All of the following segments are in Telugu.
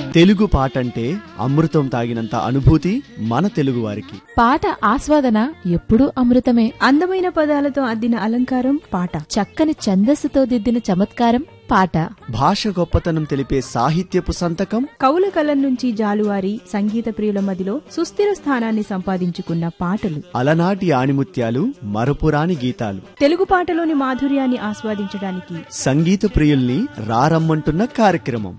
తెలుగు పాట అంటే అమృతం తాగినంత అనుభూతి మన తెలుగు వారికి పాట ఆస్వాదన ఎప్పుడూ అమృతమే అందమైన పదాలతో అద్దిన అలంకారం పాట చక్కని ఛందస్సుతో దిద్దిన చమత్కారం పాట భాష గొప్పతనం తెలిపే సాహిత్యపు సంతకం కవుల కలం నుంచి జాలువారి సంగీత ప్రియుల మదిలో సుస్థిర స్థానాన్ని సంపాదించుకున్న పాటలు అలనాటి ఆణిముత్యాలు మరపురాని గీతాలు తెలుగు పాటలోని మాధుర్యాన్ని ఆస్వాదించడానికి సంగీత ప్రియుల్ని రారమ్మంటున్న కార్యక్రమం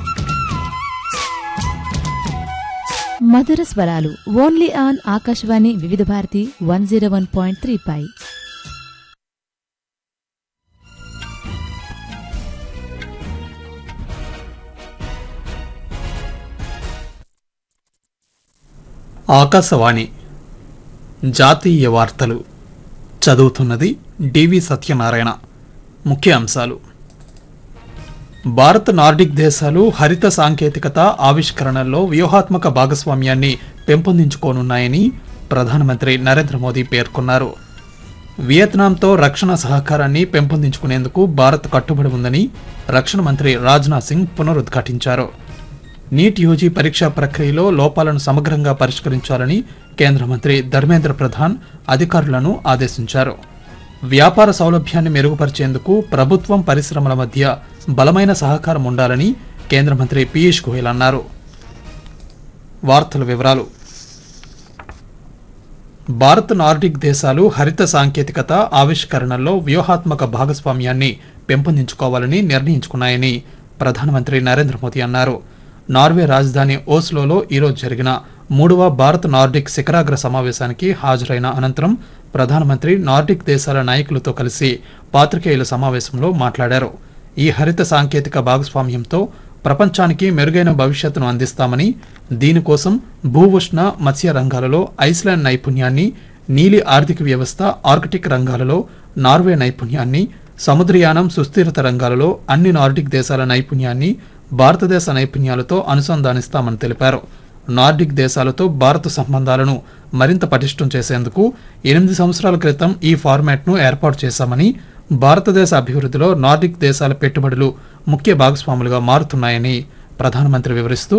మధుర స్వరాలు only on Akashvani Vividh Bharati one zero one point three పై ఆకాశవాణి జాతీయ వార్తలు చదువుతున్నది డివి సత్యనారాయణ ముఖ్య అంశాలు భారత్ నార్డిక్ దేశాలు హరిత సాంకేతికత ఆవిష్కరణల్లో వ్యూహాత్మక భాగస్వామ్యాన్ని పెంపొందించుకోనున్నాయని ప్రధానమంత్రి నరేంద్ర మోదీ పేర్కొన్నారు వియత్నాంతో రక్షణ సహకారాన్ని పెంపొందించుకునేందుకు భారత్ కట్టుబడి ఉందని రక్షణ మంత్రి రాజ్నాథ్ సింగ్ పునరుద్ఘాటించారు నీట్ యూజీ పరీక్షా ప్రక్రియలో లోపాలను సమగ్రంగా పరిష్కరించాలని కేంద్ర మంత్రి ధర్మేంద్ర ప్రధాన్ అధికారులను ఆదేశించారు వ్యాపార సౌలభ్యాన్ని మెరుగుపరిచేందుకు ప్రభుత్వం పరిశ్రమల మధ్య బలమైన సహకారం ఉండాలని కేంద్ర మంత్రి పీయూష్ గోయల్ అన్నారు వార్తల వివరాలు భారత్ నార్డిక్ దేశాలు హరిత సాంకేతికత ఆవిష్కరణల్లో వ్యూహాత్మక భాగస్వామ్యాన్ని పెంపొందించుకోవాలని నిర్ణయించుకున్నాయని ప్రధానమంత్రి నరేంద్ర మోదీ అన్నారు నార్వే రాజధాని ఓస్లోలో ఈరోజు జరిగిన మూడవ భారత్ నార్డిక్ శిఖరాగ్ర సమావేశానికి హాజరైన అనంతరం ప్రధానమంత్రి నార్డిక్ దేశాల నాయకులతో కలిసి పాత్రికేయుల సమావేశంలో మాట్లాడారు ఈ హరిత సాంకేతిక భాగస్వామ్యంతో ప్రపంచానికి మెరుగైన భవిష్యత్తును అందిస్తామని దీనికోసం భూఉష్ణ మత్స్య రంగాలలో ఐస్లాండ్ నైపుణ్యాన్ని నీలి ఆర్థిక వ్యవస్థ ఆర్కిటిక్ రంగాలలో నార్వే నైపుణ్యాన్ని సముద్రయానం సుస్థిరత రంగాలలో అన్ని నార్డిక్ దేశాల నైపుణ్యాన్ని భారతదేశ నైపుణ్యాలతో అనుసంధానిస్తామని తెలిపారు నార్డిక్ దేశాలతో భారత సంబంధాలను మరింత పటిష్టం చేసేందుకు ఎనిమిది సంవత్సరాల క్రితం ఈ ఫార్మాట్ను ఏర్పాటు చేశామని భారతదేశ అభివృద్ధిలో నార్డిక్ దేశాల పెట్టుబడులు ముఖ్య భాగస్వాములుగా మారుతున్నాయని ప్రధానమంత్రి వివరిస్తూ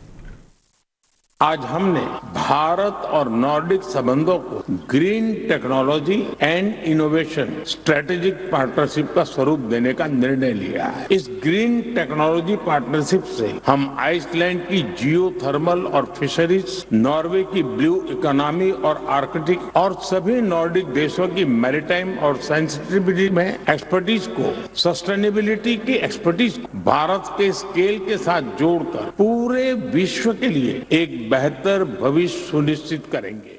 आज हमने भारत और नॉर्डिक संबंधों को green technology and innovation strategic partnership का स्वरूप देने का निर्णय लिया है इस ग्रीन टेक्नोलॉजी पार्टनरशिप से हम आइसलैंड की जियो थर्मल और फिशरीज नॉर्वे की ब्लू इकोनॉमी और आर्कटिक और सभी नॉर्डिक देशों की मैरिटाइम और सेंसिटिविटी में एक्सपर्टीज को सस्टेनेबिलिटी की एक्सपर्टीज को भारत के स्केल के साथ जोड़कर पूरे विश्व के लिए एक बेहतर भविष्य सुनिश्चित करेंगे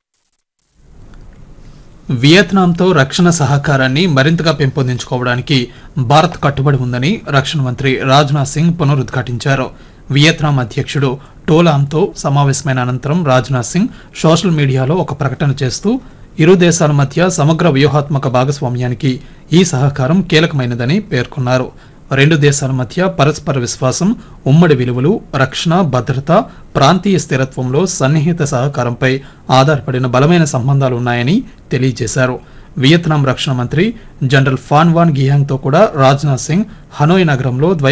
వియత్నాంతో రక్షణ సహకారాన్ని మరింతగా పెంపొందించుకోవడానికి భారత్ కట్టుబడి ఉందని రక్షణ మంత్రి రాజ్నాథ్ సింగ్ పునరుద్ఘాటించారు వియత్నాం అధ్యక్షుడు టోలాంతో సమావేశమైన అనంతరం రాజ్నాథ్ సింగ్ సోషల్ మీడియాలో ఒక ప్రకటన చేస్తూ ఇరు దేశాల మధ్య సమగ్ర వ్యూహాత్మక భాగస్వామ్యానికి ఈ సహకారం కీలకమైనదని పేర్కొన్నారు రెండు దేశాల మధ్య పరస్పర విశ్వాసం ఉమ్మడి విలువలు రక్షణ భద్రత ప్రాంతీయ స్థిరత్వంలో సన్నిహిత సహకారంపై ఆధారపడిన బలమైన సంబంధాలు ఉన్నాయని తెలియజేశారు వియత్నాం రక్షణ మంత్రి జనరల్ ఫాన్ వాన్ గియాంగ్తో కూడా రాజ్నాథ్ సింగ్ హనోయ్ నగరంలో ద్వై